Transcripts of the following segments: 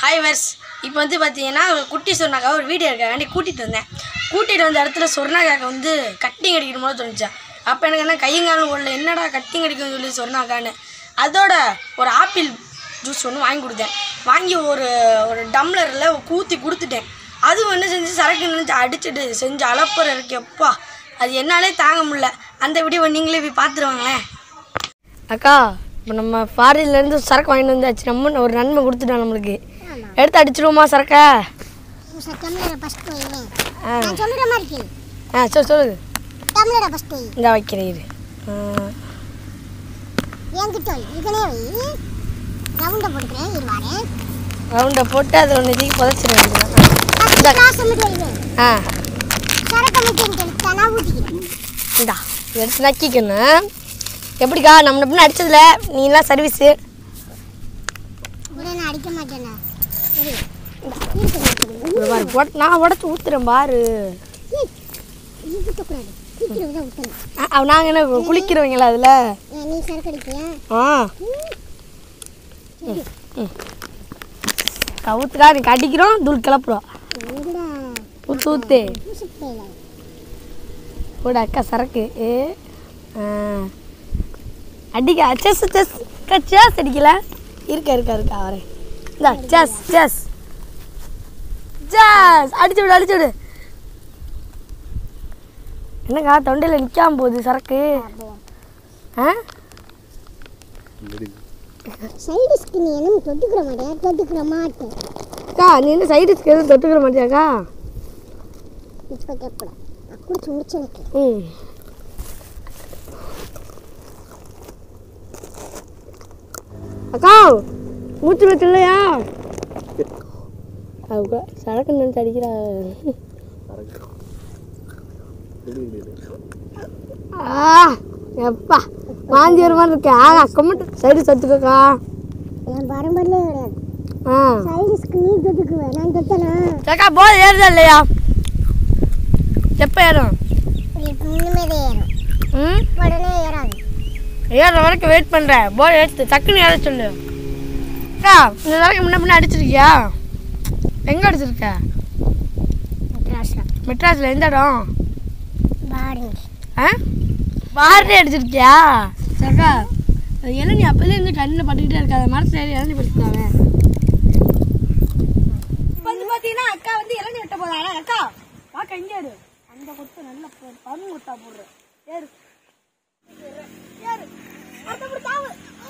Hi verse இப்போ வந்து பார்த்தீங்கன்னா ஒரு குட்டி சொர்ணாக்கா ஒரு வீடியோ இருக்காண்டி கூட்டிகிட்டு வந்தேன் கூட்டிகிட்டு வந்த இடத்துல சொர்ணாக்காக்க வந்து கட்டிங் அடிக்கணும் போல தோணுச்சு அப்போ எனக்கு என்ன கையங்காலம் ஓடல என்னடா கட்டிங் அடிக்கணும்னு சொல்லி சொர்ணாக்கான்னு அதோட ஒரு ஆப்பிள் ஜூஸ் ஒன்று வாங்கி கொடுத்தேன் வாங்கி ஒரு ஒரு டம்ளரில் ஊற்றி கொடுத்துட்டேன் அது ஒன்று செஞ்சு சரக்கு நினைச்சு அடிச்சுட்டு செஞ்சு அலப்புற இருக்கு எப்பா அது என்னாலே தாங்க முடியல அந்த வீடியோ நீங்களே போய் பார்த்துருவாங்களேன் அக்கா இப்போ நம்ம ஃபாரின்லேருந்து சரக்கு வாங்கிட்டு வந்தாச்சு நம்ம ஒரு நன்மை கொடுத்துட்டோம் நம்மளுக்கு எடுத்து அடிச்சிருவோமா சரக்கை சார் டம்ளரை ஃபஸ்ட் வைங்க ஆ நான் சொல்லுற மாதிரி கேளு ஆ சொல்லு சொல்லுது டம்ளரை ஃபஸ்ட் வை இந்த வைக்கிறேன் இரு ஆ, என்கிட்ட வை இதுனே வை ரவுண்டை போட்டுக்கிறேன் இரு வரேன் ரவுண்டை போட்டு அதை ஒன்று தூக்கி புதைச்சிருவேன் ஃபஸ்ட்டு கிளாஸ் மட்டும் வைங்க ஆ சரக்கு மட்டும் எனக்கு எடுத்து நான் ஊற்றிக்கிறேன் இந்தா இதை எடுத்து நக்கிக்கணும் எப்படிக்கா நம்ம எப்படி அடிச்சதுல நீலாம் சர்வீஸு உடனே நான் அடிக்க மாட்டேண்ணா சரி இருக்கு பாரு உட- நான் உடச்சி ஊற்றுறேன் பாரு இது ஊற்றக்கூடாது சீக்கிரம் தான் ஊற்றணும் ஆ, அவ நாங்கள் என்ன குளிக்கிறவங்களா அதில் ஏன் நீ சரக்கு அடிப்பியா ஆ கவுத்துக்கா நீ கடிக்கிறோம் தூள் கிளப்புறோம் எங்கடா ஊத்து ஊத்து பூசப்பேல கூட அக்கா சரக்கு ஏ ஆ. அடிக்க செஸ் செஸ் அக்கா சேஸ் அடிக்கல இருக்க இருக்க இருக்கா வரேன் இந்த செஸ் செஸ் செஸ் அடிச்சு விடு அடிச்சு விடு என்னக்கா தொண்டையில் நிற்காம போகுது சரக்கு ஆ சைடு ஸ்கின் என்னும் தொட்டுக்கிற மாட்டேன் தொட்டுக்கிற மாட்டேன் அக்கா நீ என்ன சைடுக்கு எதுவும் தொட்டுக்கிற மாட்டியாக்கா இப்போ கேட்கக்கூடாது நான் குடிச்சு முடிச்சு எனக்கு ம் அக்கா மூச்சு வச்சு இல்லையா அவங்க சரக்கு நினைச்சு அடிக்கிறா ஆ எப்பா வாந்தி வர மாதிரி இருக்கே ஆகா கம்மட்டு சைடு சத்துக்கக்கா என் பரம்பரையிலே கிடையாது ஆ சைடு ஸ்கின் நீ தொட்டுக்குவேன் நான் தொட்டனா அக்கா போது ஏறுதா இல்லையா எப்போ ஏறும் இன்னுமே தான் ஏறும் ம் உடனே ஏறாது ஏறுற வரைக்கும் வெயிட் பண்ணுறேன் போய் எடுத்து டக்குன்னு ஏற சொல்லு அக்கா இந்த வரைக்கும் முன்ன பின்ன அடிச்சிருக்கியா எங்கே அடிச்சிருக்க மெட்ராஸில் மெட்ராஸில் எந்த இடம் பாருங்க ஆ பாரதி அடிச்சிருக்கியா அக்கா அது இளநீ அப்போதே இருந்து கண்ணில் பட்டுக்கிட்டே இருக்காது மரத்தில் ஏறி இளநீ படுத்துக்காங்க இப்போ வந்து பார்த்தீங்கன்னா அக்கா வந்து இளநீ வெட்ட போதாங்க அக்கா வாக்கா இங்கே இரு அந்த கொத்து நல்ல பரும கொத்தா போடுறேன் ஏறு ஏறு அடுத்த முறை தாவு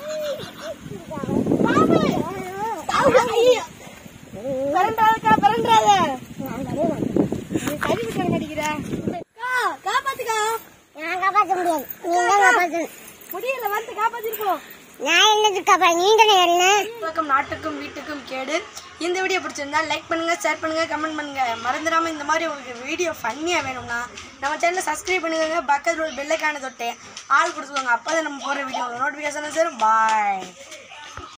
தாவு தாவு ஐயோ பிறண்டாதக்கா பிறண்டாத நீ கறி விற்க மாட்டேங்கிற அக்கா காப்பாத்துக்கா நான் காப்பாற்ற முடியாது நீ தான் காப்பாற்றணும் முடியல வந்து காப்பாத்திருக்கோம் நான் என்னது காப்பாற்ற நீ தானே ஏறினேன் உலகம் நாட்டுக்கும் வீட்டுக்கும் கேடு இந்த வீடியோ பிடிச்சிருந்தா லைக் பண்ணுங்க ஷேர் பண்ணுங்க கமெண்ட் பண்ணுங்க மறந்துடாம இந்த மாதிரி உங்களுக்கு வீடியோ ஃபன்னியா வேணும்னா நம்ம சேனலை சப்ஸ்கிரைப் பண்ணுங்க பக்கத்தில் ஒரு பெல்லைக்கான தொட்டு ஆள் கொடுத்துக்கோங்க அப்போ தான் நம்ம போகிற வீடியோ நோட்டிஃபிகேஷன் சார் பாய்